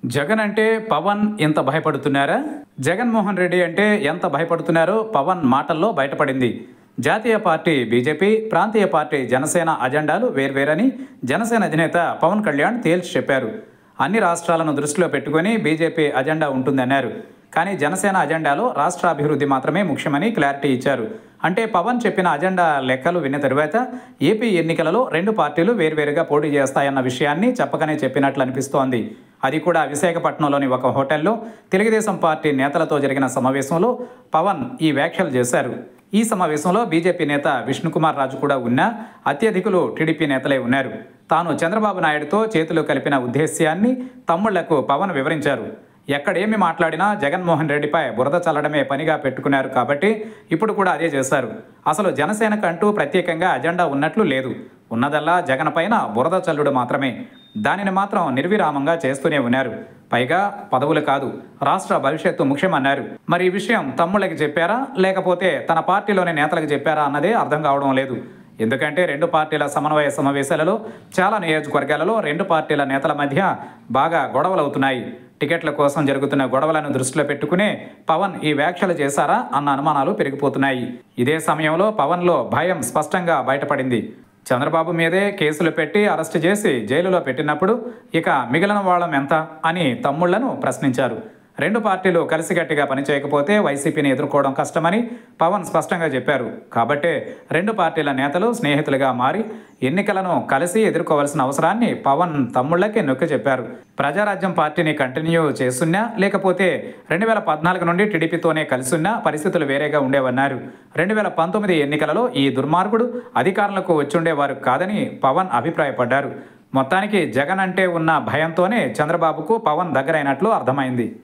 జగన్ అంటే పవన్ ఎంత భయపడుతున్నారా జగన్మోహన్ రెడ్డి అంటే ఎంత భయపడుతున్నారో పవన్ మాటల్లో బయటపడింది జాతీయ పార్టీ బీజేపీ ప్రాంతీయ పార్టీ జనసేన అజెండాలు వేర్వేరని జనసేన అధినేత పవన్ కళ్యాణ్ తేల్చి చెప్పారు అన్ని రాష్ట్రాలను దృష్టిలో పెట్టుకుని బీజేపీ అజెండా ఉంటుందన్నారు కానీ జనసేన అజెండాలో రాష్ట్ర అభివృద్ధి మాత్రమే ముఖ్యమని క్లారిటీ ఇచ్చారు అంటే పవన్ చెప్పిన అజెండా లెక్కలు విన్న తరువాత ఏపీ ఎన్నికలలో రెండు పార్టీలు వేర్వేరుగా పోటీ చేస్తాయన్న విషయాన్ని చెప్పకనే చెప్పినట్లు అనిపిస్తోంది అది కూడా విశాఖపట్నంలోని ఒక హోటల్లో తెలుగుదేశం పార్టీ నేతలతో జరిగిన సమావేశంలో పవన్ ఈ వ్యాఖ్యలు చేశారు ఈ సమావేశంలో బీజేపీ నేత విష్ణుకుమార్ రాజు కూడా ఉన్నా అత్యధికులు టీడీపీ నేతలే ఉన్నారు తాను చంద్రబాబు నాయుడుతో చేతులు కలిపిన ఉద్దేశ్యాన్ని తమ్ముళ్లకు పవన్ వివరించారు ఎక్కడేమి మాట్లాడినా జగన్మోహన్ రెడ్డిపై బురద చల్లడమే పనిగా పెట్టుకున్నారు కాబట్టి ఇప్పుడు కూడా అదే చేశారు అసలు జనసేనకు అంటూ ప్రత్యేకంగా అజెండా ఉన్నట్లు లేదు ఉన్నదల్లా జగన్ పైన బురద చల్లుడు మాత్రమే దానిని మాత్రం నిర్విరామంగా చేస్తూనే ఉన్నారు పైగా పదవులు కాదు రాష్ట్ర భవిష్యత్తు ముఖ్యమన్నారు మరి ఈ విషయం తమ్ముళ్ళకి చెప్పారా లేకపోతే తన పార్టీలోని నేతలకు చెప్పారా అన్నదే అర్థం కావడం లేదు ఎందుకంటే రెండు పార్టీల సమన్వయ సమావేశాలలో చాలా నియోజకవర్గాలలో రెండు పార్టీల నేతల మధ్య బాగా గొడవలు అవుతున్నాయి టికెట్ల కోసం జరుగుతున్న గొడవలను దృష్టిలో పెట్టుకునే పవన్ ఈ వ్యాఖ్యలు చేశారా అన్న అనుమానాలు పెరిగిపోతున్నాయి ఇదే సమయంలో పవన్లో భయం స్పష్టంగా బయటపడింది చంద్రబాబు మీదే కేసులు పెట్టి అరెస్టు చేసి జైలులో పెట్టినప్పుడు ఇక మిగిలిన వాళ్ళం ఎంత అని తమ్ముళ్లను ప్రశ్నించారు రెండు పార్టీలు కలిసికట్టిగా పనిచేయకపోతే వైసీపీని ఎదుర్కోవడం కష్టమని పవన్ స్పష్టంగా చెప్పారు కాబట్టే రెండు పార్టీల నేతలు స్నేహితులుగా మారి ఎన్నికలను కలిసి ఎదుర్కోవాల్సిన అవసరాన్ని పవన్ తమ్ముళ్ళకి నొక్కి చెప్పారు ప్రజారాజ్యం పార్టీని కంటిన్యూ చేస్తున్నా లేకపోతే రెండు వేల పద్నాలుగు నుండి టీడీపీతోనే కలిసిన్నా పరిస్థితులు వేరేగా ఉండేవన్నారు రెండు వేల పంతొమ్మిది ఎన్నికలలో ఈ దుర్మార్గుడు అధికారులకు వచ్చుండేవారు కాదని పవన్ అభిప్రాయపడ్డారు మొత్తానికి జగన్ అంటే ఉన్న భయంతోనే చంద్రబాబుకు పవన్ దగ్గరైనట్లు అర్థమైంది